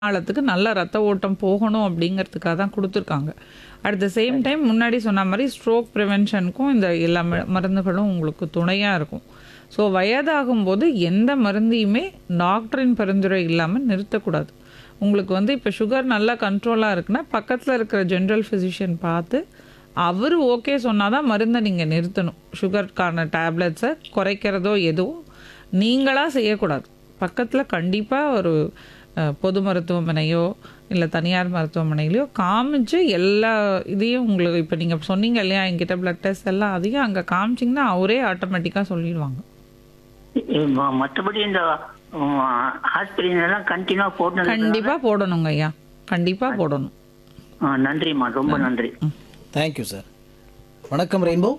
ஆழத்துக்கு நல்ல ரத்த ஓட்டம் போகணும் அப்படிங்கிறதுக்காக தான் கொடுத்துருக்காங்க அட் த சேம் டைம் முன்னாடி சொன்ன மாதிரி ஸ்ட்ரோக் ப்ரிவென்ஷனுக்கும் இந்த எல்லா ம- மருந்துகளும் உங்களுக்கு துணையாக இருக்கும் ஸோ வயதாகும்போது எந்த மருந்தையுமே டாக்டரின் பரிந்துரை இல்லாமல் நிறுத்தக்கூடாது உங்களுக்கு வந்து இப்போ சுகர் நல்லா கண்ட்ரோலாக இருக்குன்னா பக்கத்தில் இருக்கிற ஜென்ரல் ஃபிசிஷியன் பார்த்து அவர் ஓகே சொன்னால் தான் மருந்தை நீங்கள் நிறுத்தணும் சுகருக்கான டேப்லெட்ஸை குறைக்கிறதோ எதுவும் நீங்களாக செய்யக்கூடாது பக்கத்தில் கண்டிப்பாக ஒரு அஹ், பொது மருத்துவமனையோ இல்லை தனியார் மருத்துவமனையிலையோ காமிச்சு எல்லா இதையும் உங்களுக்கு இப்போ நீங்கள் சொன்னீங்க இல்லையா என்கிட்ட பிளட் டெஸ்ட் எல்லாம் அதையும் அங்கே காமிச்சிங்கன்னா அவரே ஆட்டோமேட்டிக்காக சொல்லிடுவாங்க ம- மத்தபடி இந்த ஹாஸ்பிட்டல் எல்லாம் கண்டினியூவா போட்டு கண்டிப்பாக போடணுங்க ஐயா கண்டிப்பாக போடணும் நன்றிம்மா ரொம்ப நன்றி தேங்க்யூ சார் வணக்கம் ரெயின்போ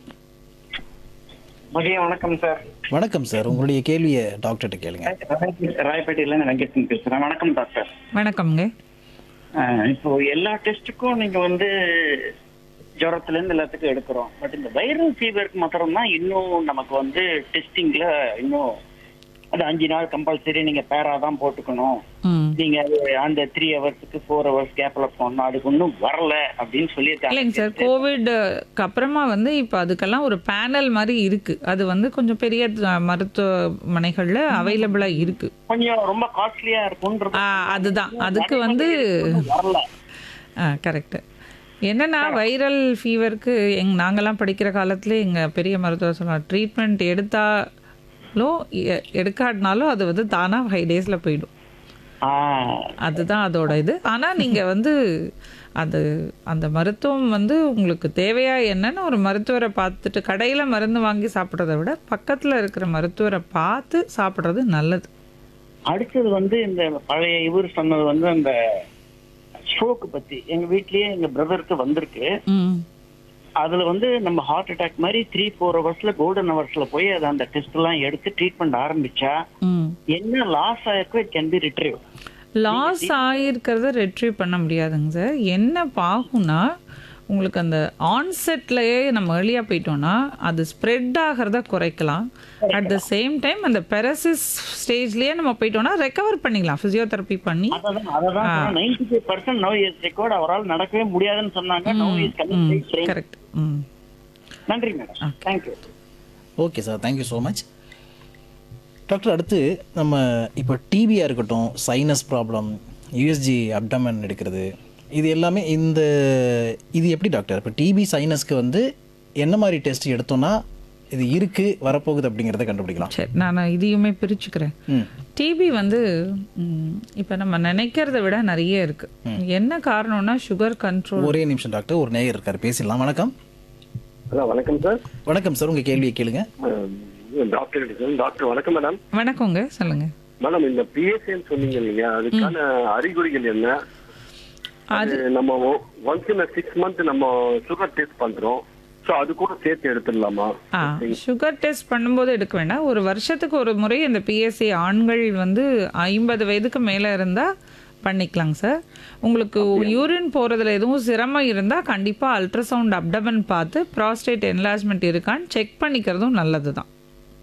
மதியம் வணக்கம் சார் வணக்கம் சார் உங்களுடைய கேள்வியை டாக்டர்கிட்ட கேளுங்க ராயப்பேட்டையில இருந்து வெங்கடேசன் பேசுறேன் வணக்கம் டாக்டர் வணக்கம்ங்க அஹ் இப்போ எல்லா டெஸ்ட்டுக்கும் நீங்க வந்து ஜுரத்துல இருந்து எல்லாத்துக்கும் எடுக்கிறோம் பட் இந்த வைரல் ஃபீவருக்கு மாத்திரம் தான் இன்னும் நமக்கு வந்து டெஸ்டிங்ல இன்னும் அது அஞ்சு நாள் கம்பல்சரி நீங்க பேரா தான் போட்டுக்கணும் ம் நீங்க அது அந்த த்ரீ ஹவர்ஸ்க்கு ஃபோர் ஹவர்ஸ் கேப்ல போகணும் அதுக்கு ஒன்றும் வரல அப்படின்னு சொல்லியிருக்காங்க இல்லைங்க சார் கோவிட்க்கு அப்புறமா வந்து இப்போ அதுக்கெல்லாம் ஒரு பேனல் மாதிரி இருக்கு அது வந்து கொஞ்சம் பெரிய அஹ், மருத்துவமனைகள்ல அவைலபிளா இருக்கு கொஞ்சம் ரொம்ப காஸ்ட்லியா இருக்கும்ன்றது ஆ, அதுதான் அதுக்கு வந்து வரல கரெக்டு என்னன்னா வைரல் ஃபீவருக்கு எங் நாங்கெல்லாம் படிக்கிற காலத்துல எங்கள் பெரிய மருத்துவர் சொன்னார் ட்ரீட்மெண்ட் எடுத்தாலோ எ- எடுக்காட்டினாலும் அது வந்து தானாக ஃபைவ் டேஸில் போயிடும் ஆஹ் அதுதான் அதோட இது ஆனால் நீங்கள் வந்து அது அந்த மருத்துவம் வந்து உங்களுக்கு தேவையா என்னன்னு ஒரு மருத்துவரை பார்த்துட்டு கடையில் மருந்து வாங்கி சாப்பிட்றத விட பக்கத்தில் இருக்கிற மருத்துவரை பார்த்து சாப்பிட்றது நல்லது அடுத்தது வந்து இந்த பழைய இவர் சொன்னது வந்து அந்த ஸ்ட்ரோக் பத்தி எங்க வீட்லயே எங்க பிரதருக்கு வந்திருக்கு ம் அதுல வந்து நம்ம ஹார்ட் அட்டாக் மாதிரி த்ரீ ஃபோர் ஹவர்ஸ்ல கோல்டன் ஹவர்ஸ்ல போய் அது அந்த டெஸ்ட் எல்லாம் எடுத்து ட்ரீட்மெண்ட் ஆரம்பிச்சா ம் என்ன லாஸ் ஆயிருக்கோ it can be retrieve loss ஆகிருக்கிறத ரெட்ரீவ் பண்ண முடியாதுங்க சார் என்ன பாகும்னா உங்களுக்கு அந்த ஆன்செட்லயே நம்ம ஏர்லியாக போயிட்டோம்னா அது ஸ்ப்ரெட் ஆகிறத குறைக்கலாம் அட் த சேம் டைம் அந்த பெரசிஸ் ஸ்டேஜ்லயே நம்ம போயிட்டோம்னா ரெக்கவர் பண்ணிக்கலாம் ஃபிசியோதெரப்பி பண்ணி அதான் அதான் ninety five percent no is record அவரால் நடக்கவே முடியாதுன்னு சொன்னாங்க நோ இஸ் கமிங் கரெக்ட் ம் நன்றி madam thank you okay sir thank you so much doctor அடுத்து நம்ம இப்போ டிபியாக இருக்கட்டும் சைனஸ் ப்ராப்ளம் யூஎஸ்ஜி அப்டமன் எடுக்கிறது இது எல்லாமே இந்த இது எப்படி டாக்டர் இப்போ டிபி சைனஸ்க்கு வந்து என்ன மாதிரி டெஸ்ட் எடுத்தோம்னா இது இருக்குது வரப்போகுது அப்படிங்கிறத கண்டுபிடிக்கலாம் சரி நான் இதையுமே பிரிச்சுக்கிறேன் ம் டிபி வந்து இப்போ நம்ம நினைக்கிறத விட நிறைய இருக்கு என்ன காரணம்னா சுகர் கண்ட்ரோல் ஒரே நிமிஷம் டாக்டர் ஒரு நேயர் இருக்கார் பேசிடலாம் வணக்கம் ஹலோ வணக்கம் சார் வணக்கம் சார் உங்கள் கேள்வியை கேளுங்க டாக்டர் டாக்டர் வணக்கம் மேடம் வணக்கங்க சொல்லுங்க மேடம் இந்த பிஎஸ்ஏன்னு சொன்னீங்க இல்லையா அதுக்கான அறிகுறிகள் என்ன அது நம்ம ஒன்ஸ் இன் சிக்ஸ் மந்த் நம்ம சுகர் டெஸ்ட் பண்றோம் ஸோ அது கூட சேர்த்து எடுத்துடலாமா ஆ சுகர் டெஸ்ட் பண்ணும்போது எடுக்க வேண்டாம் ஒரு வருஷத்துக்கு ஒரு முறை இந்த பிஎஸ்சி ஆண்கள் வந்து ஐம்பது வயதுக்கு மேலே இருந்தால் பண்ணிக்கலாங்க சார் உங்களுக்கு யூரின் போகிறதுல எதுவும் சிரமம் இருந்தால் கண்டிப்பாக அல்ட்ராசவுண்ட் அப்டமன் பார்த்து ப்ராஸ்டேட் என்லார்ஜ்மெண்ட் இருக்கான்னு செக் பண்ணிக்கிறதும் நல்லது தான்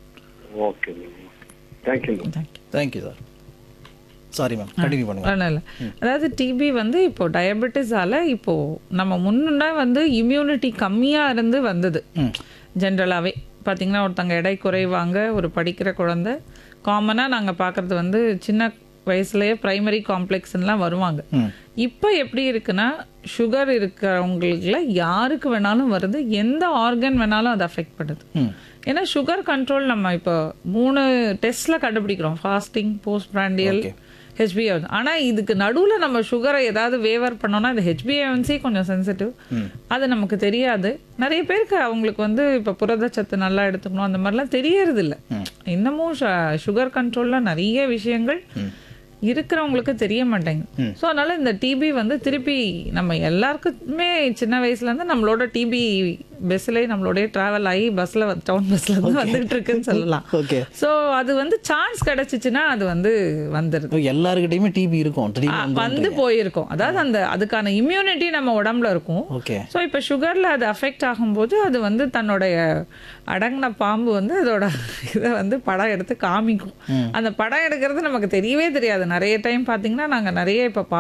okay ma'am thank you ma'am thank you thank you sir sorry ma'am continue பண்ணுங்க ஒன்றும் இல்லை அதாவது டிபி வந்து இப்போ டயபெட்டிஸால இப்போ நம்ம முன்ன வந்து இம்யூனிட்டி கம்மியாக இருந்து வந்தது ஜென்ரலாகவே பார்த்தீங்கன்னா ஒருத்தங்க எடை குறைவாங்க ஒரு படிக்கிற குழந்தை காமனாக நாங்கள் பார்க்குறது வந்து சின்ன வயசுலயே பிரைமரி காம்ப்ளெக்ஸ்லாம் வருவாங்க இப்போ எப்படி இருக்குன்னா சுகர் இருக்கிறவங்களுக்குல யாருக்கு வேணாலும் வருது எந்த ஆர்கன் வேணாலும் அது அஃபெக்ட் பண்ணுது ஏன்னா சுகர் கண்ட்ரோல் நம்ம இப்போ மூணு டெஸ்ட்ல கண்டுபிடிக்கிறோம் ஃபாஸ்டிங் போஸ்ட் பிராண்டியல் ஹெச்பிஏ ஆனால் இதுக்கு நடுவில் நம்ம சுகரை ஏதாவது வேவர் பண்ணோம்னா இந்த ஹெச்பிஏவன்சி கொஞ்சம் சென்சிட்டிவ் அது நமக்கு தெரியாது நிறைய பேருக்கு அவங்களுக்கு வந்து இப்போ புரதச்சத்து நல்லா எடுத்துக்கணும் அந்த மாதிரிலாம் தெரியறது இல்லை இன்னமும் சுகர் கண்ட்ரோலில் நிறைய விஷயங்கள் இருக்கிறவங்களுக்கு தெரிய மாட்டேங்குது ஸோ அதனால இந்த டிபி வந்து திருப்பி நம்ம எல்லாருக்குமே சின்ன வயசுலேருந்து நம்மளோட டிபி பஸ்ஸில் நம்மளுடைய ட்ராவல் ஆகி பஸ்ஸில் டவுன் பஸ்ஸில் வந்து வந்துகிட்டு இருக்குன்னு சொல்லலாம் ஓகே ஸோ அது வந்து சான்ஸ் கிடைச்சிச்சுன்னா அது வந்து வந்துடுது எல்லாருக்கிட்டையுமே டிபி இருக்கும் திடீர்னு வந்து வந்து போயிருக்கும் அதாவது அந்த அதுக்கான இம்யூனிட்டி நம்ம உடம்புல இருக்கும் ஓகே ஸோ இப்போ சுகரில் அது அஃபெக்ட் ஆகும்போது அது வந்து தன்னுடைய அடங்கின பாம்பு வந்து அதோட இதை வந்து படம் எடுத்து காமிக்கும் அந்த படம் எடுக்கிறது நமக்கு தெரியவே தெரியாது நிறைய டைம் பார்த்தீங்கன்னா நாங்கள் நிறைய இப்போ